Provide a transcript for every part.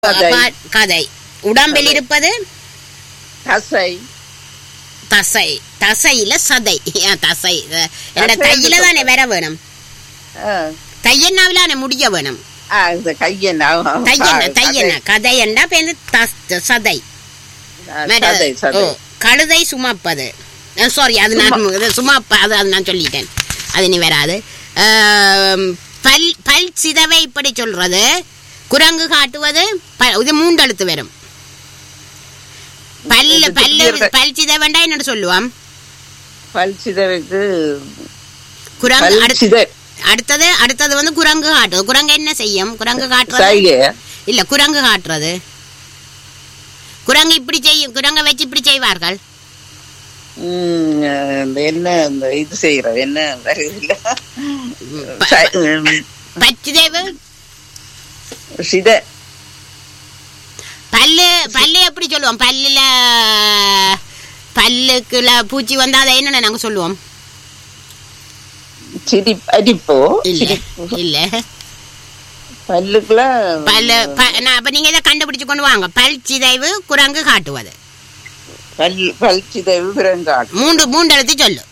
கதை. பா- கதை உடம்பில் இருப்பது தசை தசை தசையில சதை ஏன் தசை அஹ், என்னோட தசை தையில என்று தானே வர வேணும் ஆ. தையன்னாவிலான முடிய வேணும் ஆ, இந்த கையன் தையண்ண தையண்ண கதை என்றா பேரு தஸ்- சதை மேட- சதை ஓ, சதை கழுதை சுமப்பது சாரி அது நான் இது சுமப்ப அது அது நான் சொல்லிட்டேன் அது நீ வராது ஆம், பல் பல் சிதவை இப்படி சொல்றது குரங்கு காட்டுவது ப- இது மூண்டெழுத்து வரும் பல்லு இது பல்லு திடீர்னு- பல் சிதவண்டா என்ன சொல்லுவான் பல் சிதறுக்கு குரங்கு பல் அடுத்து சிதர் அடுத்தது அடுத்தது வந்து குரங்கு காட்டுது குரங்கு என்ன செய்யும் குரங்கு காட்டுறது சைகை இல்ல குரங்கு காட்டுறது குரங்கு இப்படி செய்யும் குரங்கை வச்சு இப்படி செய்வார்கள் ம், இந்த என்ன இந்த இது செய்யறது என்ன வருது ப- இல்ல பச்சிதேவு சித பல்லு பல்லு எப்படி சொல்லுவோம் பல்லுல பல்லுக்குள்ள பூச்சி வந்தா அதை என்ன நாங்க சொல்லுவோம் சிரி அரிப்போ இல்ல சிரிப்பு. இல்ல பல்லுக்குள்ள பல்லு ப- நான் அப்ப நீங்க இதை கண்டுபிடிச்சு கொண்டு வாங்க பல் சிதைவு குரங்கு காட்டுவது பல் பல் சிதைவு பிறங்காடு மூன்று மூன்று எழுத்து சொல்லு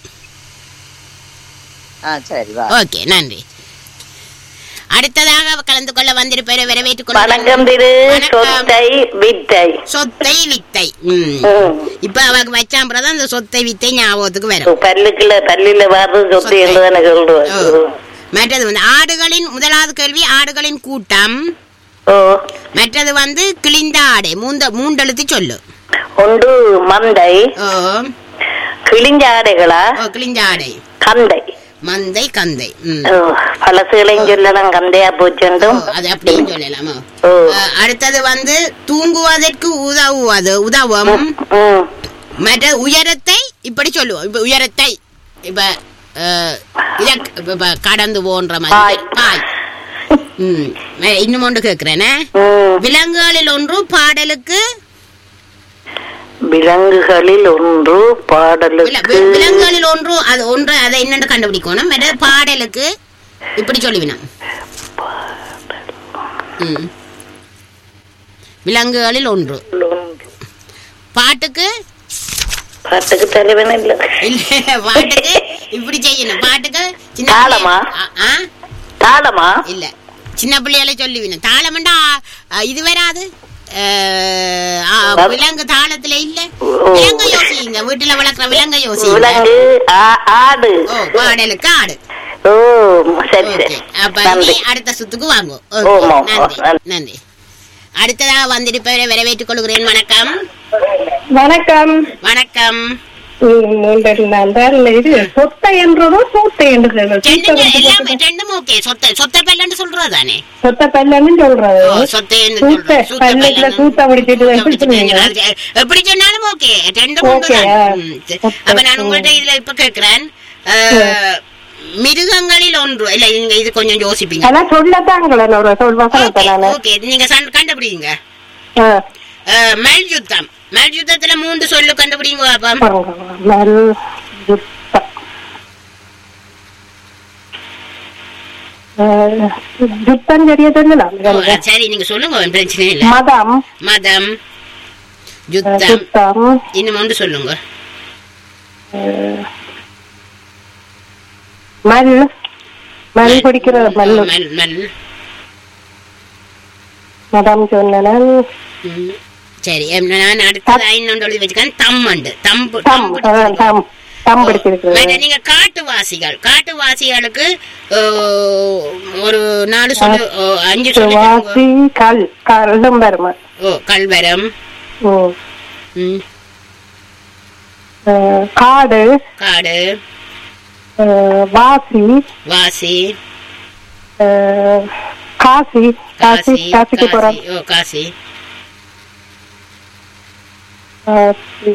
ஆ சரி வா ஓகே நன்றி அடுத்ததாக கலந்து கொள்ள வந்திருப்பவரை வரவேற்றுக் கொள்ள வணக்கம் திரு வணக்கம். சொத்தை வித்தை சொத்தை வித்தை ம். ம். இப்ப அவங்க வச்சாம்பதான் இந்த சொத்தை வித்தை ஞாபகத்துக்கு வரும் பல்லுக்குள்ள பல்லில வர்றது சொத்து சொத்தை. என்று தானே சொல்றேன் ஓ. மற்றது வந்து ஆடுகளின் முதலாவது கேள்வி ஆடுகளின் கூட்டம் ஓ மற்றது வந்து கிழிந்த ஆடை மூந்த மூண்டெழுத்து சொல்லு ஒன்று மந்தை ஓ கிழிஞ்ச ஆடைகளா ஓ, கிழிந்த ஆடை கந்தை மந்தை கந்தை ம். ஓ, பழசுகளையும் சொல்லலாம் கந்தையா ஓ, போச்சுண்டும் அது அப்படியும் சொல்லலாமா ஓ அஹ், அடுத்தது வந்து தூங்குவதற்கு உதவுவது உதவும் ம். மற்ற உயரத்தை இப்படி சொல்லுவோம் இப்ப உயரத்தை இப்ப அஹ், இலக்- இப்ப- இப்ப கடந்து போன்ற மாதிரி பாய். பாய் ம் மே- இன்னும் ஒன்று கேட்கிறேனே ம். விலங்குகளில் ஒன்று பாடலுக்கு விலங்குகளில் ஒன்று இல்ல, பாடலுக்கு வி- விலங்குகளில் ஒன்று அது ஒன்று அதை என்னன்னு கண்டுபிடிக்கணும் மற்ற பாடலுக்கு இப்படி சொல்லுவினா ம் விலங்குகளில் ஒன்று பாட்டுக்கு பாட்டுக்கு தலைவன் இல்ல இல்ல பாட்டுக்கு இப்படி செய்யணும் பாட்டுக்கு சின்ன தாளமா? பிள்ளை- ஆ, ஆ? தாளமா இல்ல சின்ன பிள்ளையால சொல்லுவீங்க தாளம்டா இது வராது அஹ், ஆ, விலங்கு தாளத்துல இல்ல ஓ. விலங்க யோசிங்க வீட்டுல வளர்க்குற விலங்க யோசிங்க விலங்கு ஆ- ஆடு ஓ பாடலுக்கு ஆடு ஓ சரி ஓகே சரி அப்ப நன்றி இனி அடுத்த சுத்துக்கு வாங்கும் ஓமா, நன்றி நன்றி. நன்றி அடுத்ததாக வந்திருப்பவரை வரவேற்றுக் கொள்கிறேன் வணக்கம் வணக்கம் வணக்கம் நான் தான் இது சொத்தை என்றதோ சூத்தை என்று ரெண்டுங்க எல்லாமே ரெண்டும் ஓகே சொத்தை சொத்தை பல்லன்னு சொல்றது தானே சொத்த பல்லன்னு சொல்றது ஓ, சொத்தைன்னு சூத்த, சொல்றது. சூத்த பல்லுக்குள்ள பல்லன்னு. சூத்த பிடிச்சிட்டு சூத்த பிடிச்சிட்டு வச்சுருவீங்க. அது எப்படி சொன்னாலும் ஓகே ரெண்டும் ஓகே, ஒண்ணுதான். ஆ. ம், சரி. அப்ப நான் உங்கள்ட்ட இதுல இப்ப கேக்குறேன் அஹ், மிருகங்களில் ஒன்று இல்ல நீங்க இது கொஞ்சம் யோசிப்பீங்க ஆனா சொல்லத்தாங்களே ஒரு சொல் வசனத்தை ஓகே, நானு ஓகே நீங்க சன்- கண்டுபிடிங்க ஆ, அஹ், மல்யுத்தம் மல்யுத்தத்துல மூன்று சொல்லு கண்டுபிடிங்க பாப்போம் பாருங்க. மல் யுத்தம். ஆ, யுத்தம் சரியா சொல்லலாம் ஓ, சரி நீங்க சொல்லுங்க ஒண்ணும் பிரச்சனை இல்ல மதம் மதம் ஆ, யுத்தம் யுத்தம் இன்னும் ஒன்று சொல்லுங்க ஆ, மல் மல் பிடிக்கிற மல் மல் மல் மதம் சொன்னேன் ம். சரி எம், நான் அடுத்ததா இன்னொன்று எழுதி வச்சுக்கேன் தம்மண்டு தம்பு தம் தம்பு அதான் தம் தம் பிடிச்சிருக்கு வேற நீங்க காட்டுவாசிகள் காட்டுவாசிகளுக்கு ஓ, ஒரு நாலு சொல்லு ஓ, அஞ்சு சொல்லு வாசி கல் கல்லும் பெருமை ஓ கல்வரம் ம். ம், அஹ், காடு காடு அஹ், வாசி வாசி அஹ், காசி காசி காசி காசிக்கு போறோம் காசி ஓ காசி காசி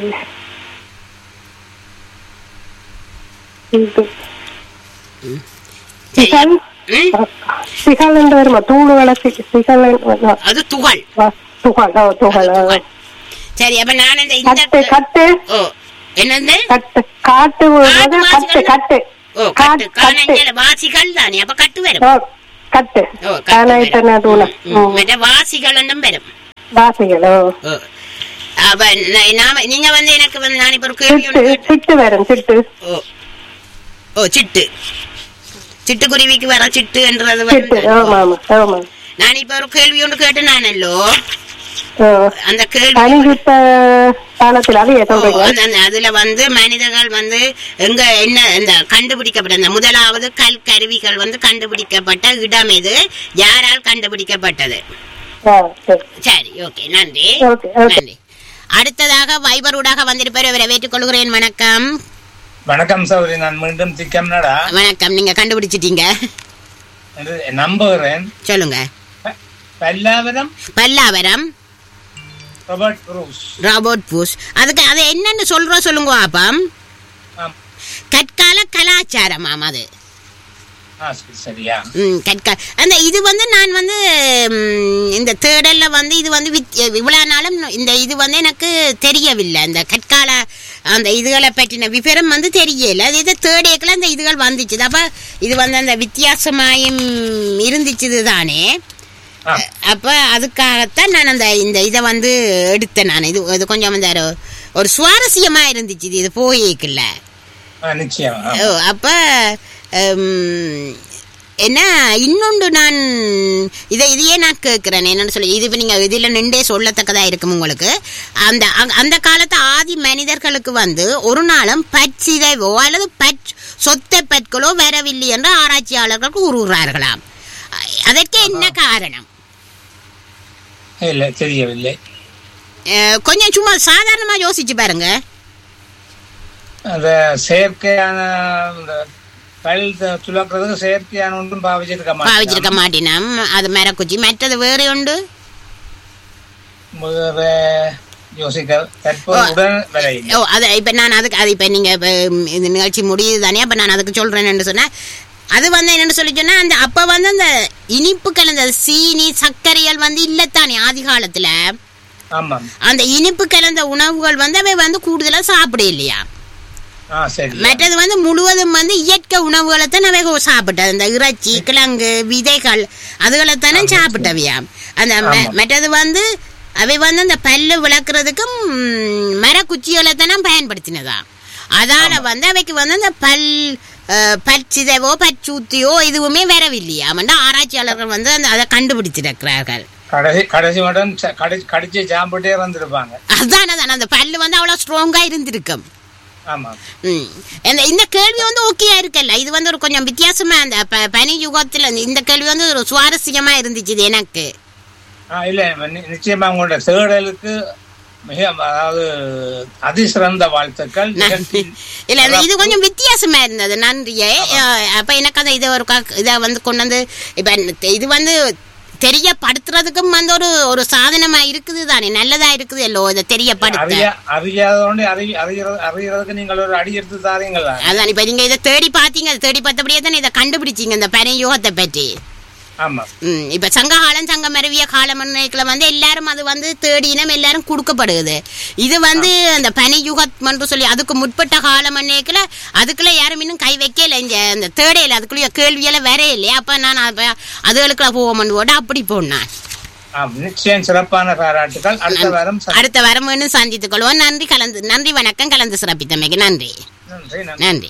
இது. சரி சிகல் ம், சிகல் என்று வருமா தூள் வளர்ச்சி சிகல் என்று- அது துகள் வா, துகள் ஓ துகள் அது ஆ. துகள். சரி அப்ப நான் இந்த இந்த கட்டு கட்டு ஓ என்னது கட்டு காட்டு காட்டு கட்டு வாசிகள் கட்டு ஓ கட்டு காட்டு காணஞ்சல வாசிகள் தானே அப்ப கட்டு வரும் ஓ, கட்டு ஓ, கட்டு காணாயிட்டன வரும். தூளம் ம், ம். மற்ற வாசிகள் வரும் வாசிகளோ ஓ. அப்ப ந- நாம நீங்க வந்து எனக்கு வந்து நான் இப்ப ஒரு கேள்வி சிட்டு ஒண்ணு கேட்டேன். சிட்டு வரும் சிட்டு ஓ ஓ சிட்டு சிட்டுக்குருவிக்கு வர சிட்டு என்றது சிட்டு வந்து ஆமா ஆமா ஆமா நான் இப்ப ஒரு கேள்வி ஒன்று கேட்டு நானல்லோ ஆ. அந்த கேள்வி அணிவித்த காலத்தில் அது ஓ, சொல்றீங்க அந்த- அந்த- அதுல வந்து மனிதர்கள் வந்து எங்க என்ன இந்த கண்டுபிடிக்கப்பட்ட இந்த முதலாவது கல் கருவிகள் வந்து கண்டுபிடிக்கப்பட்ட இடம் எது யாரால் கண்டுபிடிக்கப்பட்டது ஆ, சரி. சரி ஓகே நன்றி ஓகே, ஓகே. நன்றி அடுத்ததாக வைபரூடாக வந்திருப்பவர் இவரை வேற்றுக் கொள்கிறேன் வணக்கம் வணக்கம் சௌரி நான் மீண்டும் திக்கம்னடா வணக்கம் நீங்க கண்டுபிடிச்சிட்டீங்க என்று நம்புகிறேன் சொல்லுங்க ப- Pallavaram Pallavaram Robert Cruz Robert பூஸ் அதுக்கு அது என்னன்னு சொல்றோம் சொல்லுங்க பாப்பம் ஆம். கற்கால கலாச்சாரமாம் அது ஆ சரி சரியா ம், கற்கா அந்த இது வந்து நான் வந்து ம், இந்த தேடல்ல வந்து இது வந்து வித்- இவ்வளவு நாளும் இந்த இது வந்து எனக்கு தெரியவில்லை இந்த கற்கால அந்த இதுகளை பற்றின விவரம் வந்து தெரியல அது இது தேடியக்கில் அந்த இதுகள் வந்துச்சு அப்ப இது வந்து அந்த வித்தியாசமாயும் இருந்துச்சு தானே ஆ அப்ப அதுக்காகத்தான் நான் அந்த இந்த இதை வந்து எடுத்தேன் நான் இது இது கொஞ்சம் அந்த ஒரு- ஒரு சுவாரஸ்யமா இருந்துச்சு இது இது போயிக்கல ஆ நிச்சயம் ஆ. ஓ அப்ப ஹம், என்ன இன்னொன்று நான் இதை இதையே நான் கேட்கிறேன் என்னன்னு சொல்லி இது இப்ப நீங்க இதுல நின்றே சொல்லத்தக்கதா இருக்கும் உங்களுக்கு அந்த அங்க- அந்த காலத்து ஆதி மனிதர்களுக்கு வந்து ஒரு நாளும் பச்சிதைவோ அல்லது பச் சொத்தை பற்களோ வரவில்லை என்று ஆராய்ச்சியாளர்கள் கூறுகிறார்களாம் அதற்கு என்ன காரணம் இல்ல தெரியவில்லை அஹ், கொஞ்சம் சும்மா சாதாரணமா யோசிச்சு பாருங்க அந்த செயற்கையான இந்த பல் த- துலக்கிறதுக்கு செயற்கையான ஒன்றும் பாவிச்சிருக்க பாவிச்சிருக்க மாட்டேன் மாட்டினம் அது மரக்குச்சி மற்றது வேற உண்டு யோசிக்க தற்போது உடல் விலை ஓ அது இப்ப நான் அதுக்கு அது இப்ப நீங்க இப்ப, ம், இந்த நிகழ்ச்சி முடியுது தானே அப்ப நான் அதுக்கு சொல்றேன்னு சொன்னா அது வந்து என்னன்னு சொல்லி சொன்னா அந்த அப்ப வந்து அந்த இனிப்பு கலந்த சீனி சர்க்கரைகள் வந்து இல்லத்தானே ஆதி காலத்துல ஆமாம் அந்த இனிப்பு கலந்த உணவுகள் வந்து அவை வந்து கூடுதலா சாப்பிட இல்லையா ஆ சரி மற்றது வந்து முழுவதும் வந்து இயற்கை உணவுகளை தான் அவை சாப்பிட்டது அந்த இறைச்சி கிழங்கு விதைகள் அதுகளை தானே சாப்பிட்டவையா அந்த ம- ஆமா. மற்றது வந்து அவை வந்து அந்த பல்லு விளக்குறதுக்கும் ம், மரக்குச்சிகளை தானே பயன்படுத்தினதா அதால வந்து அவைக்கு வந்து அந்த பல் அஹ், பற்சிதவோ பச்சூத்தியோ எதுவுமே வரவில்லையா வந்து ஆராய்ச்சியாளர்கள் வந்து அந்த அதை கண்டுபிடிச்சிருக்கிறார்கள் கடைசி கடைசி மட்டும் ச- கடி- கடிச்சு சாப்பிட்டே இருந்திருப்பாங்க அதான் அதான் அந்த பல்லு வந்து அவ்வளவு ஸ்ட்ராங்கா இருந்திருக்கும் ஆமாம் ம். இந்த இந்த கேள்வி வந்து ஓகேயா இருக்கல்ல இது வந்து ஒரு கொஞ்சம் வித்தியாசமா அந்த ப- பனி யுகத்துல இந்த- இந்த கேள்வி வந்து ஒரு சுவாரஸ்யமா இருந்துச்சு இது எனக்கு ஆ இல்ல நி- நிச்சயமா உங்களோட தேடலுக்கு மிக அதாவது அதிசிறந்த வாழ்த்துக்கள் நிகழ்ச்சி- இல்ல இந்த இது கொஞ்சம் வித்தியாசமா இருந்தது நன்றியே அஹ், அப்ப எனக்கு அந்த இதை ஒரு க- இதை வந்து கொண்டு வந்து இப்ப இந்த- இது வந்து தெரியப்படுத்துறதுக்கும் வந்து ஒரு ஒரு சாதனமா இருக்குது தானே நல்லதா இருக்குது எல்லோ இதை தெரியப்படுத்த அறியா அறியாதவொண்டு அறி அறியறது அறியறதுக்கு நீங்கள் ஒரு அடி எடுத்து தாரீங்கள் அதான் இப்ப நீங்க இதை தேடி பாத்தீங்க அதை தேடி பார்த்தபடியே தானே இதை கண்டுபிடிச்சீங்க இந்த பனை யுகத்தை பற்றி ஆமா ம், இப்ப சங்க காலம் சங்க மருவிய காலம் வந்து எல்லாரும் அது வந்து தேடினம் எல்லாரும் கொடுக்கப்படுது இது வந்து அந்த பனி யுகம் என்று சொல்லி அதுக்கு முற்பட்ட காலம் அன்னைக்குல அதுக்குள்ள யாரும் இன்னும் கை வைக்கல இங்க அந்த தேடையில அதுக்குள்ள கேள்வியெல்லாம் வேற இல்லையா அப்ப நான் அப்ப அதுகளுக்குள்ள போவோம்னு போட்டு அப்படி போனேன் ஆம், நிச்சயம் சிறப்பான பாராட்டுகள் அடுத்த வாரம் ச- அடுத்த வாரம் இன்னும் சந்தித்துக் கொள்வோம் நன்றி கலந்து நன்றி வணக்கம் கலந்து சிறப்பித்தமைக்கு நன்றி நன்றி நன்றி நன்றி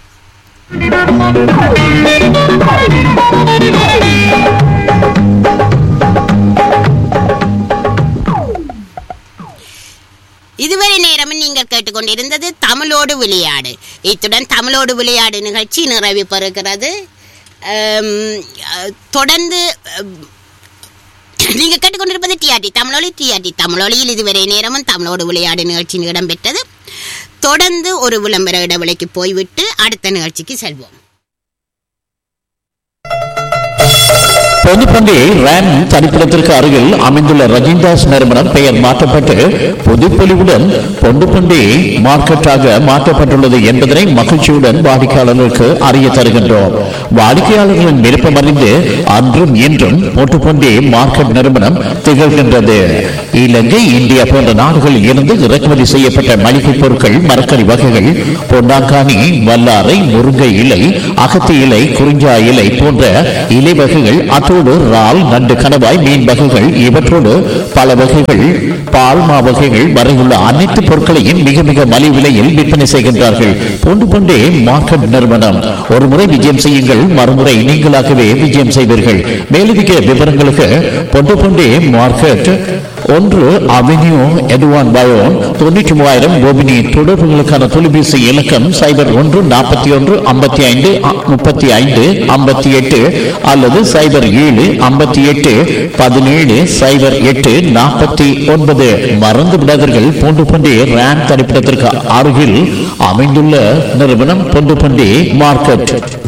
இதுவரை நேரமும் நீங்கள் கேட்டுக்கொண்டிருந்தது தமிழோடு விளையாடு இத்துடன் தமிழோடு விளையாடு நிகழ்ச்சி நிறைவு பெறுகிறது அம், அஹ், தொடர்ந்து அம், நீங்க கேட்டுக்கொண்டிருப்பது டிஆர்டி தமிழொலி டிஆர்டி தமிழொலியில் இதுவரை நேரமும் தமிழோடு விளையாடு நிகழ்ச்சி இடம்பெற்றது தொடர்ந்து ஒரு விளம்பர இடைவெளிக்கு போய்விட்டு அடுத்த நிகழ்ச்சிக்கு செல்வோம் பொதுப்பண்டி ரேம் தனிப்பிடத்திற்கு அருகில் அமைந்துள்ள ரஜிந்தாஸ் நிறுவனம் பெயர் மாற்றப்பட்டு புதுப்பொலிவுடன் பொண்டுப்பண்டி மார்க்கெட்டாக மாற்றப்பட்டுள்ளது என்பதனை மகிழ்ச்சியுடன் வாடிக்கையாளர்களுக்கு அறிய தருகின்றோம் வாடிக்கையாளர்களின் விருப்பம் அறிந்து அன்றும் இன்றும் பொட்டுப்பண்டி மார்க்கெட் நிறுவனம் திகழ்கின்றது இலங்கை இந்தியா போன்ற நாடுகளில் இருந்து இறக்குமதி செய்யப்பட்ட மளிகை பொருட்கள் மரக்கறி வகைகள் பொன்னாங்கானி வல்லாரை முருங்கை இலை அகத்தி இலை குறிஞ்சா இலை போன்ற இலை வகைகள் அத்தோடு அதோடு இறால் நண்டு கணவாய் மீன் வகைகள் இவற்றோடு பல வகைகள் பால்மா வகைகள் வரையுள்ள அனைத்து பொருட்களையும் மிக மிக மலிவு விலையில் விற்பனை செய்கின்றார்கள் பொண்டு பொண்டே மார்க்கெட் நிறுவனம் ஒரு முறை விஜயம் செய்யுங்கள் மறுமுறை நீங்களாகவே விஜயம் செய்வீர்கள் மேலதிக விவரங்களுக்கு பொண்டு பொண்டே மார்க்கெட் ஒன்று அவென்யூ எதுவான் பயோன் தொண்ணூற்றி மூவாயிரம் கோபினி தொடர்புகளுக்கான தொலைபேசி இலக்கம் சைபர் ஒன்று நாற்பத்தி ஒன்று ஐம்பத்தி ஐந்து முப்பத்தி ஐந்து ஐம்பத்தி எட்டு அல்லது சைபர் ஏழு ஐம்பத்தி எட்டு பதினேழு சைபர் எட்டு நாற்பத்தி ஒன்பது மறந்து விடாதீர்கள் பூண்டு பண்டி ரேம் தரிப்பிடத்திற்கு அருகில் அமைந்துள்ள நிறுவனம் பொண்டு பண்டி மார்க்கெட்